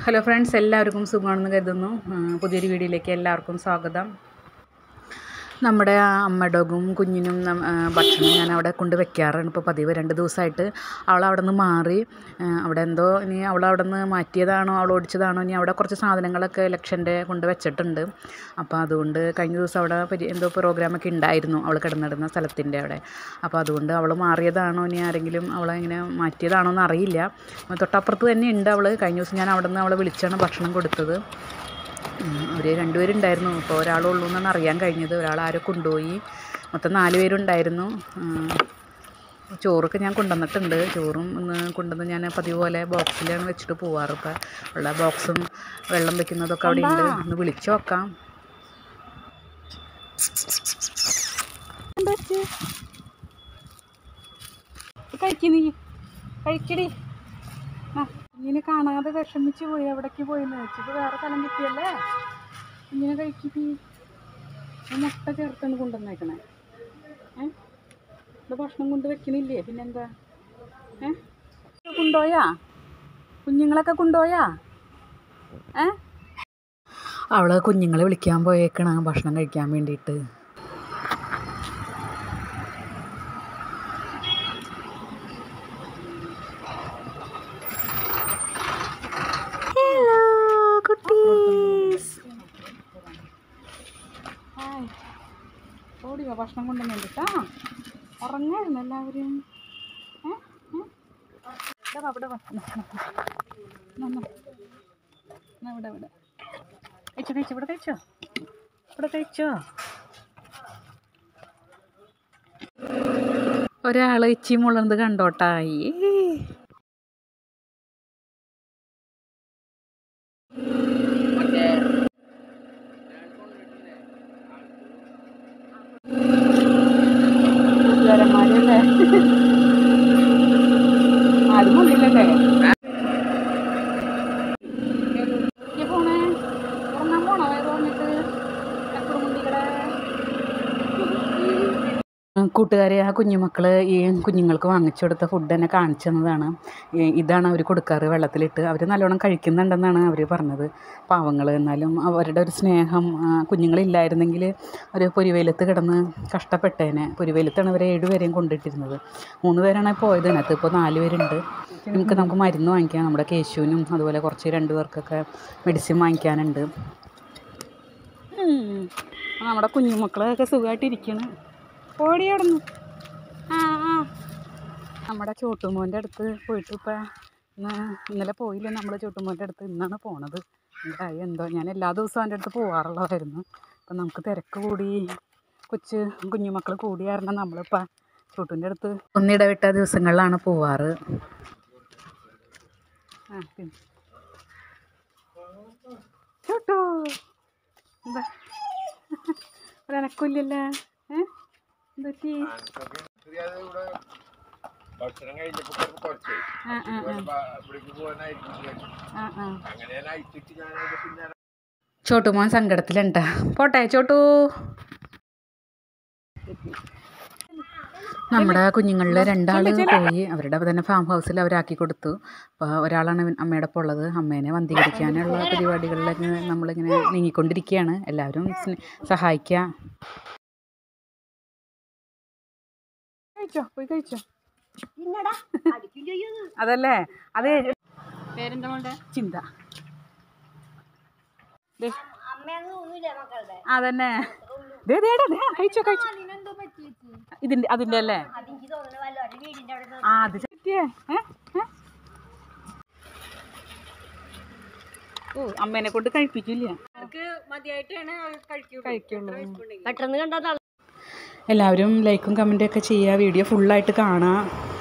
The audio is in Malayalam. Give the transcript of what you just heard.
ഹലോ ഫ്രണ്ട്സ് എല്ലാവർക്കും സുഖമാണെന്ന് കരുതുന്നു ആ, പുതിയൊരു വീഡിയോയിലേക്ക് എല്ലാവർക്കും സ്വാഗതം നമ്മുടെ ആ അമ്മ ഡോഗും കുഞ്ഞിനും നം- ആ, ഭക്ഷണം ഞാൻ അവിടെ കൊണ്ട് വെക്കാറാണ് ഇപ്പോൾ പതിവ് രണ്ട് ദിവസമായിട്ട് അവൾ അവിടെ നിന്ന് മാറി ആ, അവിടെ എന്തോ ഇനി അവൾ അവിടെ നിന്ന് മാറ്റിയതാണോ അവൾ ഓടിച്ചതാണോ ഇനി അവിടെ കുറച്ച് സാധനങ്ങളൊക്കെ ഇലക്ഷൻ്റെ കൊണ്ട് വെച്ചിട്ടുണ്ട് അപ്പോൾ അതുകൊണ്ട് കഴിഞ്ഞ ദിവസം അവിടെ പരി എന്തോ പ്രോഗ്രാമൊക്കെ ഉണ്ടായിരുന്നു അവൾ കിടന്നിടുന്ന സ്ഥലത്തിൻ്റെ അവിടെ അപ്പോൾ അതുകൊണ്ട് അവൾ മാറിയതാണോ ഇനി ആരെങ്കിലും അവളെ ഇങ്ങനെ മാറ്റിയതാണോ എന്ന് അറിയില്ല തൊട്ടപ്പുറത്ത് തന്നെ ഉണ്ട് അവൾ കഴിഞ്ഞ ദിവസം ഞാൻ അവിടെ നിന്ന് അവളെ വിളിച്ചാണ് ഭക്ഷണം കൊടുത്തത് അവർ രണ്ടുപേരുണ്ടായിരുന്നു ഇപ്പോൾ ഒരാളുള്ളൂ എന്നാണ് അറിയാൻ കഴിഞ്ഞത് ഒരാൾ ആരോ കൊണ്ടുപോയി മൊത്തം നാല് പേരുണ്ടായിരുന്നു ഉം. ചോറൊക്കെ ഞാൻ കൊണ്ടുവന്നിട്ടുണ്ട് ചോറും ഇന്ന് കൊണ്ടുവന്ന് ഞാൻ പതിവ് പോലെ ബോക്സിലാണ് വെച്ചിട്ട് പോവാറ് ഇപ്പം ഉള്ള ബോക്സും വെള്ളം വെക്കുന്നതൊക്കെ അവിടെ ഉണ്ട് ഒന്ന് വിളിച്ചു നോക്കാം കഴിക്ക് നീ കഴിക്കടി ആ ഇങ്ങനെ കാണാതെ വിഷമിച്ച് പോയി എവിടേക്ക് പോയെന്ന് വെച്ചിട്ട് വേറെ സ്ഥലം കിട്ടിയല്ലേ ഇങ്ങനെ കഴിക്കി മുട്ട ചേർത്താണ് കൊണ്ടുവന്നേക്കണേ ഏ ഇവിടെ ഭക്ഷണം കൊണ്ട് വെക്കണില്ലേ പിന്നെന്താ ഏ കൊണ്ടുപോയാ കുഞ്ഞുങ്ങളൊക്കെ കൊണ്ടുപോയാ ഏ അവള് കുഞ്ഞുങ്ങളെ വിളിക്കാൻ പോയേക്കണ ഭക്ഷണം കഴിക്കാൻ വേണ്ടിയിട്ട് ഹലോ കുട്ടീസ് ഹായ് ഓടി വാ ഭക്ഷണം കൊണ്ടുവന്നുണ്ട് കേട്ടോ ഉറങ്ങായിരുന്നു എല്ലാവരും ഏ ഏ? ഇവിടെ വാ, ഇവിടെ വാ. എന്നാ, എന്നാ, എന്നാ. എന്നാ, ഇവിടെ ഇവിടെ കഴിച്ചോ കഴിച്ചോ ഇവിടെ കഴിച്ചോ ഇവിടെ കഴിച്ചോ ഒരാൾ ഇച്ചി മുളർന്ന് കണ്ടോട്ടായി കൂട്ടുകാരന്മാരല്ലേ ആരും വന്നില്ലല്ലേ ഈ പോണേ ഉറങ്ങാൻ പോണോ വേറെ വന്നിട്ട് ചക്കുറുമുണ്ടികളെ കൂട്ടുകാരെ ആ കുഞ്ഞുമക്കൾ ഈ കുഞ്ഞുങ്ങൾക്ക് വാങ്ങിച്ചു കൊടുത്ത ഫുഡ് തന്നെ കാണിച്ചു തന്നതാണ് ഈ- ഇതാണ് അവർ കൊടുക്കാറ് വെള്ളത്തിലിട്ട് അവർ നല്ലോണം കഴിക്കുന്നുണ്ടെന്നാണ് അവർ പറഞ്ഞത് പാവങ്ങൾ എന്നാലും അവരുടെ ഒരു സ്നേഹം ആ, കുഞ്ഞുങ്ങളില്ലായിരുന്നെങ്കിൽ ഒരു പൊരിവെയിലത്ത് കിടന്ന് കഷ്ടപ്പെട്ടേനെ പൊരിവെയിലത്താണ് അവരെ ഏഴുപേരെയും കൊണ്ടിട്ടിരുന്നത് മൂന്ന് പേരാണ് പോയത് അതിനകത്ത് ഇപ്പോൾ നാല് പേരുണ്ട് നമുക്ക് നമുക്ക് മരുന്ന് വാങ്ങിക്കാം നമ്മുടെ കേശുവിനും അതുപോലെ കുറച്ച് രണ്ട് പേർക്കൊക്കെ മെഡിസിൻ വാങ്ങിക്കാനുണ്ട് ഉം. നമ്മുടെ കുഞ്ഞുമക്കളൊക്കെ സുഖമായിട്ടിരിക്കണം ഓടി കിടന്നു ആ ആ നമ്മുടെ ചോട്ടുമോൻ്റെ അടുത്ത് പോയിട്ട് ഇപ്പം ഇന്ന് ഇന്നലെ പോയില്ല നമ്മൾ ചോട്ടുമോൻ്റെ അടുത്ത് ഇന്നാണ് പോണത് എന്തായി എന്തോ ഞാൻ എല്ലാ ദിവസവും അവൻ്റെ അടുത്ത് പോകാറുള്ളതായിരുന്നു അപ്പം നമുക്ക് തിരക്ക് കൂടി കൊച്ച് കുഞ്ഞുമക്കൾ കൂടി കാരണം നമ്മളിപ്പോൾ ചോട്ടുൻ്റെ അടുത്ത് ഒന്നിടവിട്ട ദിവസങ്ങളിലാണ് പോവാറ് ആ പിന്നെ ചോട്ടു എന്താ ഒരനക്കില്ലല്ലേ ഏ എന്തൊറ്റി ഭക്ഷണം കഴിഞ്ഞപ്പോ കുറച്ച് കുറച്ച് ആ ആ ആ ഇവിടേക്ക് പോകാനായിരിക്കും വിചാരിച്ചു. ആ ആ അങ്ങനെ ഞാൻ അയച്ചിട്ട് ഞാൻ അതിന്റെ പിന്നാലെ ചോട്ടുമോൻ സങ്കടത്തിലുണ്ടാ പോട്ടെ ചോട്ടു നമ്മുടെ കുഞ്ഞുങ്ങളിൽ രണ്ടാൾ പോയി അവരുടെ തന്നെ ഫാം ഹൗസിൽ അവരാക്കി കൊടുത്തു അപ്പോൾ ഒരാളാണ് ഇവൻ- അമ്മയുടെ ഒപ്പം ഉള്ളത് അമ്മേനെ വന്ധീകരിക്കാനുള്ള പരിപാടികളിലൊക്കെ നമ്മളിങ്ങനെ നീങ്ങിക്കൊണ്ടിരിക്കുകയാണ് എല്ലാവരും സ്നേ- സഹായിക്കുക കഴിച്ചോ പോയി കഴിച്ചോ അതല്ലേ അതെ പേരെന്താ മോളുടെ ചിന്ത ദേ, അമ്മയൊന്നും ഒന്നുമില്ല മക്കളുടെ അതന്നെ ദേ, ദേ, ദേ, ദേ, കഴിച്ചോ കഴിച്ചോ അതിനെന്തോ പറ്റിയേച്ചി ഇതിന്റെ അതിന്റെ അല്ലേ അതെനിക്ക് തോന്നുന്നു വല്ലവരുടെ വീടിന്റെ അവിടെ ആ അത് പറ്റിയേ ഏ? ഏ? ഓ അമ്മേനെ കൊണ്ട് കഴിപ്പിക്കില്ല മതിയായിട്ടാണ് കഴിക്കൂ കഴിക്കുള്ളൂ പെട്ടെന്ന് കണ്ടാ എല്ലാവരും ലൈക്കും കമൻറ്റും ഒക്കെ ചെയ്യുക വീഡിയോ ഫുള്ളായിട്ട് കാണുക